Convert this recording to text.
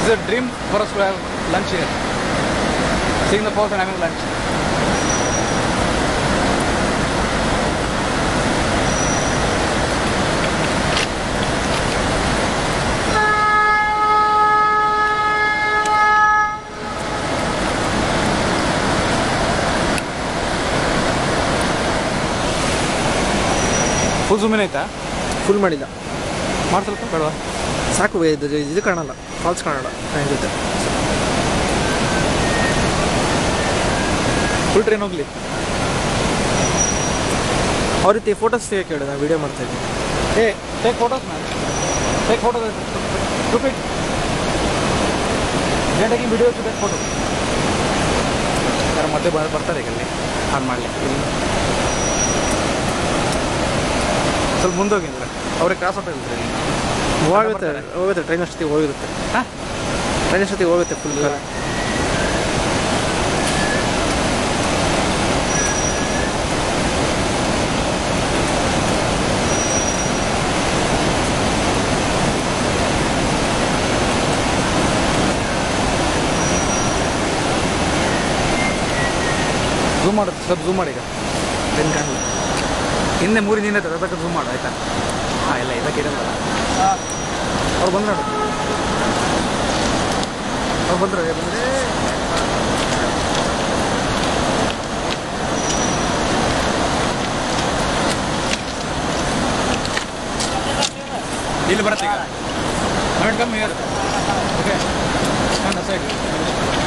It's a dream for us to have lunch here. Seeing the falls and having lunch. Full ಸುಮ್ಮನೆ ಆಯ್ತಾ full ಮಾಡಿಲ್ಲ ಮಾಡ್ಸಲ್ಪ ಬೇಡವಾ ಸಾಕು ಇದು ಇದು ಕಾಣಲ್ಲ ಫಾಲ್ಸ್ ಕಾಣಲ್ಲ ಟ್ರೈನ್ ಜೊತೆ ಫುಲ್ ಟ್ರೈನ್ ಹೋಗ್ಲಿ ಅವ್ರ ರೀತಿ ಫೋಟೋಸ್ ತೆಗಿಯೋಕೆ ಹೇಳಿ ನಾನು ವೀಡಿಯೋ ಮಾಡ್ತಾ ಇದ್ದೀನಿ ಏ take photos ma'am take photos stupid taking video to take photo ಯಾರು ಮತ್ತೆ ಬ- ಬರ್ತಾರೆ ಈಗ ಅಲ್ಲಿ ಆನ್ ಮಾಡಲಿ ಸ್ವಲ್ಪ ಮುಂದೋಗಿ ಅಂದ್ರೆ ಅವ್ರಿಗೆ ಕ್ರಾಸ್ ಔಟ್ ಇಲ್ರಿ ಹೋಗುತ್ತೆ ಹೋಗುತ್ತೆ ಟ್ರೈನ್ ಅಷ್ಟೊತ್ತಿಗೆ ಹೋಗಿರುತ್ತೆ ಹಾಂ ಟ್ರೈನ್ ಅಷ್ಟೊತ್ತಿಗೆ ಹೋಗುತ್ತೆ ಫುಲ್ ಝೂಮ್ ಮಾಡು ಸ್ವಲ್ಪ ಝೂಮ್ ಮಾಡಿ ಈಗ ಟ್ರೈನ್ ಕಾಣಲ್ಲ ಹಿಂದೆ ಮೂರಿಂದ ಹಿಂದೆ ಅದಕ್ಕೆ ಝೂಮ್ ಮಾಡು ಆಯ್ತಾ ಹಾಂ ಇಲ್ಲ ಇದಕ್ಕೆ ಇರಲ್ಲ ಅವ್ರು ಬಂದ್ರು ನೋಡು ಅವ್ರು ಬಂದ್ರು ಬಂದ್ರೆ ಇಲ್ಲಿ ಬರುತ್ತೆ ಈಗ ಕಮ್ ಹಿಯರ್ ಓಕೆ ಸೈಡ್